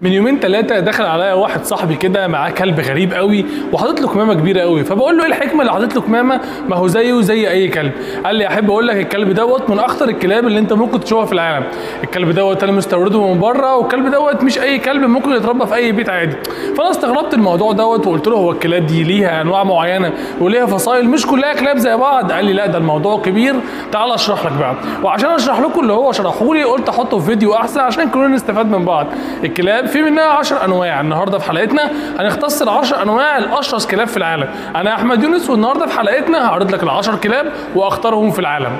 من يومين ثلاثة دخل عليا واحد صاحبي كده معاه كلب غريب قوي وحاطط له كمامة كبيرة قوي فبقول له ايه الحكمة اللي حاطط له كمامة ما هو زيه زي أي كلب قال لي أحب أقول لك الكلب دوت من أخطر الكلاب اللي أنت ممكن تشوفها في العالم الكلب دوت أنا مستورده من بره والكلب دوت مش أي كلب ممكن يتربى في أي بيت عادي فأنا استغربت الموضوع دوت وقلت له هو الكلاب دي ليها أنواع معينة وليها فصائل مش كلها كلاب زي بعض قال لي لا ده الموضوع كبير تعال أشرح لك بقى وعشان أشرح لكم اللي هو شرحه لي قلت أحطه في فيديو أحسن عشان كلنا نستفاد من بعض الكلاب في منها 10 انواع النهارده في حلقتنا هنختص ال 10 انواع الاشرس كلاب في العالم انا احمد يونس والنهارده في حلقتنا هعرض لك ال 10 كلاب واخطرهم في العالم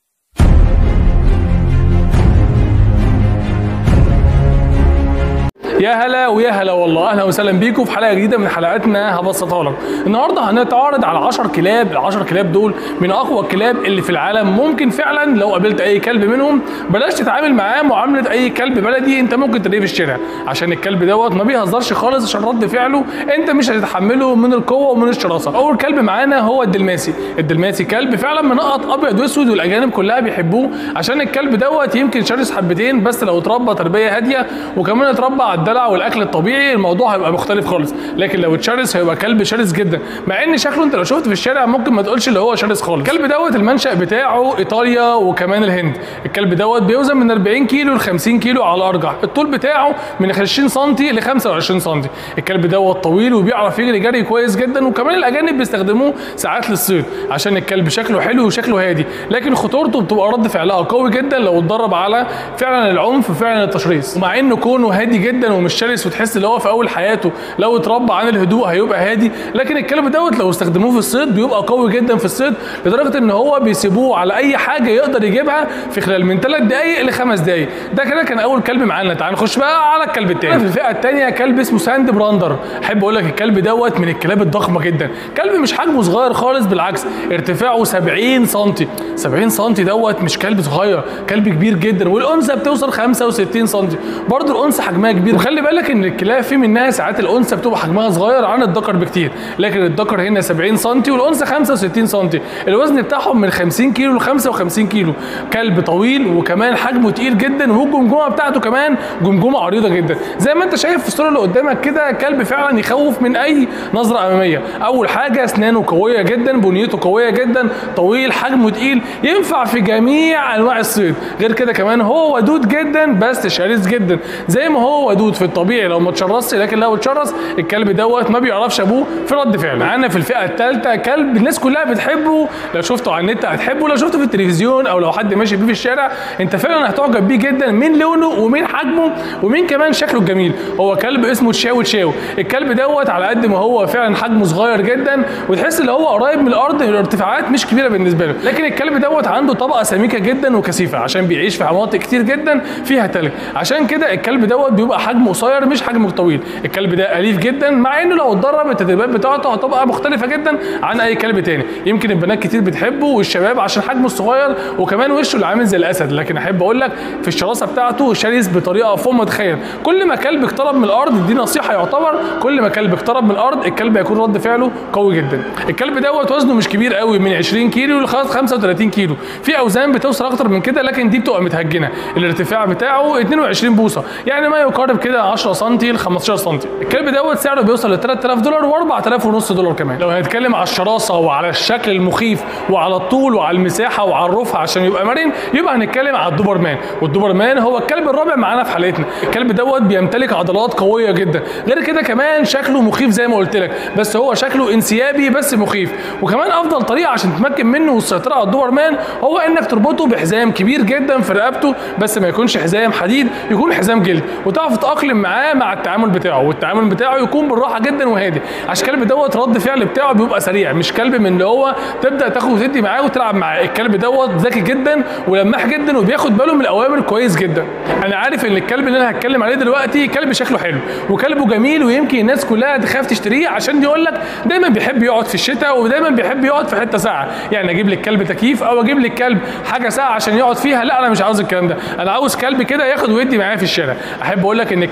يا هلا ويا هلا والله اهلا وسهلا بيكم في حلقه جديده من حلقاتنا هبسطها لك النهارده هنتعرض على 10 كلاب ال 10 كلاب دول من اقوى الكلاب اللي في العالم ممكن فعلا لو قابلت اي كلب منهم بلاش تتعامل معاه معامله اي كلب بلدي انت ممكن تلاقيه في الشارع عشان الكلب دوت ما بيهزرش خالص عشان رد فعله انت مش هتتحمله من القوه ومن الشراسه اول كلب معانا هو الدلماسي الدلماسي كلب فعلا منقط ابيض واسود والاجانب كلها بيحبوه عشان الكلب دوت يمكن شرس حبتين بس لو اتربى تربيه هاديه وكمان اتربى على الدلع والاكل الطبيعي الموضوع هيبقى مختلف خالص لكن لو اتشرس هيبقى كلب شرس جدا مع ان شكله انت لو شفته في الشارع ممكن ما تقولش اللي هو شرس خالص الكلب دوت المنشا بتاعه ايطاليا وكمان الهند الكلب دوت بيوزن من 40 كيلو ل 50 كيلو على ارجح الطول بتاعه من 20 سم ل 25 سم الكلب دوت طويل وبيعرف يجري جري كويس جدا وكمان الاجانب بيستخدموه ساعات للصيد عشان الكلب شكله حلو وشكله هادي لكن خطورته بتبقى رد فعلها قوي جدا لو اتدرب على فعلا العنف وفعلا التشريس ومع انه كونه هادي جدا ومش شرس وتحس ان هو في اول حياته لو اتربى عن الهدوء هيبقى هادي لكن الكلب دوت لو استخدموه في الصيد بيبقى قوي جدا في الصيد لدرجه ان هو بيسيبوه على اي حاجه يقدر يجيبها في خلال من 3 دقائق لخمس دقائق ده كده كان اول كلب معانا تعال نخش بقى على الكلب التاني في الفئه الثانيه كلب اسمه ساند براندر احب اقول لك الكلب دوت من الكلاب الضخمه جدا كلب مش حجمه صغير خالص بالعكس ارتفاعه 70 سم 70 سم دوت مش كلب صغير كلب كبير جدا والانثى بتوصل 65 سم برضه الانثى حجمها كبير وخلي بالك ان الكلاب في منها ساعات الانثى بتبقى حجمها صغير عن الذكر بكتير لكن الذكر هنا 70 سم والانثى 65 سم الوزن بتاعهم من 50 كيلو ل 55 كيلو كلب طويل وكمان حجمه تقيل جدا والجمجمه بتاعته كمان جمجمه عريضه جدا زي ما انت شايف في الصوره اللي قدامك كده كلب فعلا يخوف من اي نظره اماميه اول حاجه اسنانه قويه جدا بنيته قويه جدا طويل حجمه تقيل ينفع في جميع انواع الصيد غير كده كمان هو ودود جدا بس شرس جدا زي ما هو ودود في الطبيعي لو ما اتشرسش لكن لو اتشرس الكلب دوت ما بيعرفش ابوه في رد فعل معانا في الفئه الثالثه كلب الناس كلها بتحبه لو شفته على النت هتحبه لو شفته في التلفزيون او لو حد ماشي بيه في الشارع انت فعلا هتعجب بيه جدا من لونه ومن حجمه ومن كمان شكله الجميل هو كلب اسمه تشاو تشاو الكلب دوت على قد ما هو فعلا حجمه صغير جدا وتحس ان هو قريب من الارض الارتفاعات مش كبيره بالنسبه له لكن الكلب دوت عنده طبقه سميكه جدا وكثيفه عشان بيعيش في مناطق كتير جدا فيها تلج عشان كده الكلب دوت بيبقى حجمه قصير مش حجمه طويل الكلب ده اليف جدا مع انه لو اتدرب التدريبات بتاعته هتبقى مختلفه جدا عن اي كلب تاني يمكن البنات كتير بتحبه والشباب عشان حجمه الصغير وكمان وشه اللي عامل زي الاسد لكن احب اقول لك في الشراسه بتاعته شرس بطريقه فوق ما تتخيل كل ما كلب اقترب من الارض دي نصيحه يعتبر كل ما كلب اقترب من الارض الكلب هيكون رد فعله قوي جدا الكلب دوت وزنه مش كبير قوي من 20 كيلو ل 35 كيلو في اوزان بتوصل اكتر من كده لكن دي بتبقى متهجنه الارتفاع بتاعه 22 بوصه يعني ما يقارب كده 10 سم ل 15 سم الكلب دوت سعره بيوصل ل 3000 دولار و4000 ونص دولار كمان لو هنتكلم على الشراسه وعلى الشكل المخيف وعلى الطول وعلى المساحه وعلى الرفع عشان يبقى مرن يبقى هنتكلم على الدوبرمان والدوبرمان هو الكلب الرابع معانا في حلقتنا الكلب دوت بيمتلك عضلات قويه جدا غير كده كمان شكله مخيف زي ما قلت لك بس هو شكله انسيابي بس مخيف وكمان افضل طريقه عشان تتمكن منه والسيطره على الدوبرمان هو انك تربطه بحزام كبير جدا في رقبته بس ما يكونش حزام حديد يكون حزام جلد وتعرف تتاقلم معاه مع التعامل بتاعه والتعامل بتاعه يكون بالراحه جدا وهادي عشان الكلب دوت رد فعل بتاعه بيبقى سريع مش كلب من اللي هو تبدا تاخد وتدي معاه وتلعب معاه الكلب دوت ذكي جدا ولماح جدا وبياخد باله من الاوامر كويس جدا انا عارف ان الكلب اللي انا هتكلم عليه دلوقتي كلب شكله حلو وكلبه جميل ويمكن الناس كلها تخاف تشتريه عشان يقول لك دايما بيحب يقعد في الشتاء ودايما بيحب يقعد في حته ساقعه يعني اجيب لك كلب تكييف او اجيب لك كلب حاجه ساقعه عشان يقعد فيها لا انا مش عاوز الكلام ده انا عاوز كلب كده ياخد ويدي معايا في الشارع احب اقول لك ان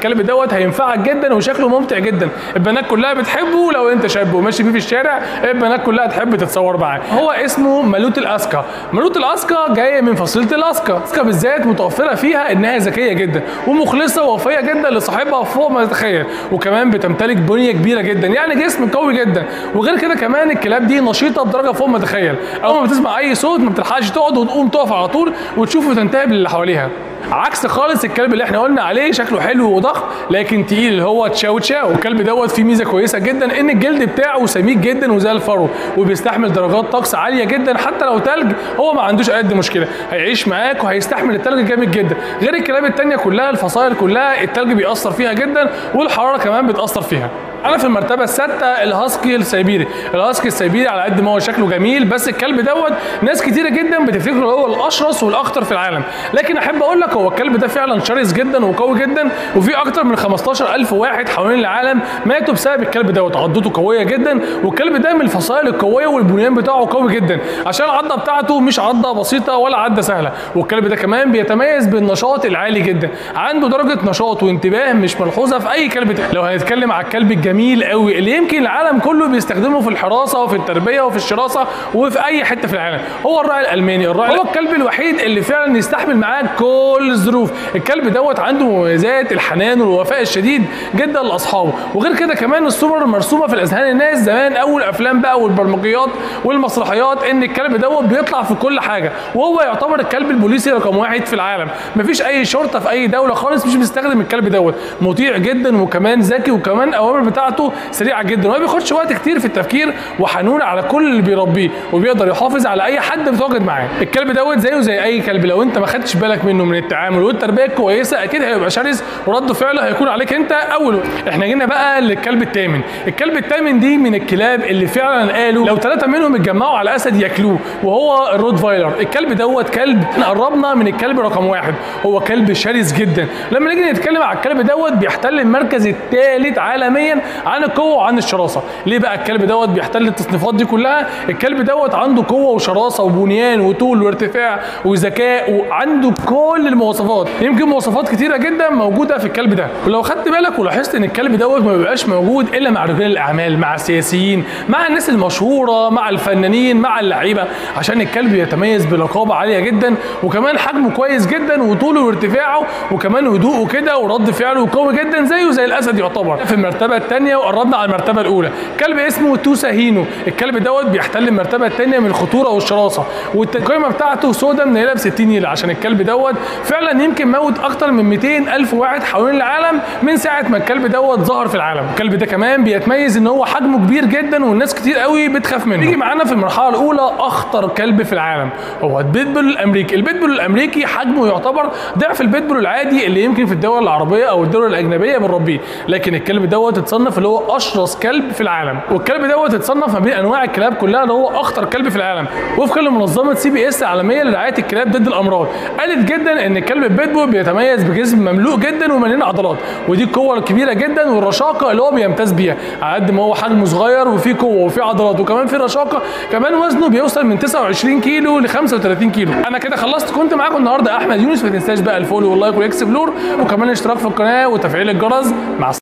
الكلب دوت هينفعك جدا وشكله ممتع جدا البنات كلها بتحبه لو انت شاب وماشي بيه في الشارع البنات كلها تحب تتصور معاه هو اسمه مالوت الاسكا مالوت الاسكا جايه من فصيله الاسكا الاسكا بالذات متوفره فيها انها ذكيه جدا ومخلصه ووفيه جدا لصاحبها فوق ما تتخيل وكمان بتمتلك بنيه كبيره جدا يعني جسم قوي جدا وغير كده كمان الكلاب دي نشيطه بدرجه فوق ما تتخيل اول ما بتسمع اي صوت ما بتلحقش تقعد وتقوم تقف على طول وتشوف وتنتبه للي حواليها عكس خالص الكلب اللي احنا قلنا عليه شكله حلو وضخم لكن تقيل اللي هو تشاو تشاو الكلب دوت فيه ميزه كويسه جدا ان الجلد بتاعه سميك جدا وزي الفرو وبيستحمل درجات طقس عاليه جدا حتى لو تلج هو ما عندوش قد مشكله هيعيش معاك وهيستحمل التلج جامد جدا غير الكلاب التانيه كلها الفصائل كلها التلج بيأثر فيها جدا والحراره كمان بتأثر فيها انا في المرتبه السادسه الهاسكي السيبيري الهاسكي السيبيري على قد ما هو شكله جميل بس الكلب دوت ناس كتيره جدا بتفتكره هو الاشرس والاخطر في العالم لكن احب اقول لك هو الكلب ده فعلا شرس جدا وقوي جدا وفي اكتر من 15000 واحد حوالين العالم ماتوا بسبب الكلب دوت عضته قويه جدا والكلب ده من الفصائل القويه والبنيان بتاعه قوي جدا عشان العضه بتاعته مش عضه بسيطه ولا عضه سهله والكلب ده كمان بيتميز بالنشاط العالي جدا عنده درجه نشاط وانتباه مش ملحوظه في اي كلب تاني لو هنتكلم على الكلب الجميل قوي اللي يمكن العالم كله بيستخدمه في الحراسه وفي التربيه وفي الشراسه وفي اي حته في العالم هو الراعي الالماني الراعي هو الكلب الوحيد اللي فعلا يستحمل معاك كل الظروف الكلب دوت عنده مميزات الحنان والوفاء الشديد جدا لاصحابه وغير كده كمان الصور المرسومه في الاذهان الناس زمان اول افلام بقى والبرمجيات والمسرحيات ان الكلب دوت بيطلع في كل حاجه وهو يعتبر الكلب البوليسي رقم واحد في العالم مفيش اي شرطه في اي دوله خالص مش بيستخدم الكلب دوت مطيع جدا وكمان ذكي وكمان الاوامر بتاعته سريعه جدا وما بياخدش وقت كتير في التفكير وحنون على كل اللي بيربيه وبيقدر يحافظ على اي حد بيتواجد معاه الكلب دوت زيه زي اي كلب لو انت ما خدتش بالك منه من التعامل والتربيه الكويسه اكيد هيبقى شرس ورد فعله هيكون عليك انت اول احنا جينا بقى للكلب الثامن الكلب الثامن دي من الكلاب اللي فعلا قالوا لو ثلاثه منهم اتجمعوا على اسد ياكلوه وهو الرود فايلر الكلب دوت كلب قربنا من الكلب رقم واحد هو كلب شرس جدا لما نيجي نتكلم على الكلب دوت بيحتل المركز الثالث عالميا عن القوه وعن الشراسه ليه بقى الكلب دوت بيحتل التصنيفات دي كلها الكلب دوت عنده قوه وشراسه وبنيان وطول وارتفاع وذكاء وعنده كل المواصفات يمكن مواصفات كتيره جدا موجوده في الكلب ده ولو خدت بالك ولاحظت ان الكلب دوت ما بيبقاش موجود الا مع رجال الاعمال مع السياسيين مع الناس المشهوره مع الفنانين مع اللعيبه عشان الكلب يتميز برقابه عاليه جدا وكمان حجمه كويس جدا وطوله وارتفاعه وكمان هدوءه كده ورد فعله قوي جدا زيه زي الاسد يعتبر في المرتبه الثانيه وقربنا على المرتبه الاولى كلب اسمه توسا هينو الكلب دوت بيحتل المرتبه الثانيه من الخطوره والشراسه والقيمه بتاعته سودا منيله ب 60 نيله عشان الكلب دوت فعلا يمكن موت اكتر من 200 الف واحد حوالين العالم من ساعه ما الكلب دوت ظهر في العالم الكلب ده كمان بيتميز ان هو حجمه كبير جدا والناس كتير قوي بتخاف منه يجي معانا في المرحله الاولى اخطر كلب في العالم هو البيتبول الامريكي البيتبول الامريكي حجمه يعتبر ضعف البيتبول العادي اللي يمكن في الدول العربيه او الدول الاجنبيه بنربيه لكن الكلب دوت اتصنف اللي هو اشرس كلب في العالم والكلب دوت اتصنف ما بين انواع الكلاب كلها اللي هو اخطر كلب في العالم وفقا لمنظمه سي بي اس العالميه لرعايه الكلاب ضد الامراض قالت جدا ان الكلب البيتبول بيتميز بجسم مملوء جدا ومليان عضلات ودي القوه الكبيره جدا والرشاقه اللي هو بيمتاز بيها على قد ما هو حجمه صغير وفيه قوه وفيه عضلات وكمان فيه رشاقه كمان وزنه بيوصل من 29 كيلو ل 35 كيلو انا كده خلصت كنت معاكم النهارده احمد يونس ما تنساش بقى الفولو واللايك والاكسبلور وكمان الاشتراك في القناه وتفعيل الجرس مع السلامه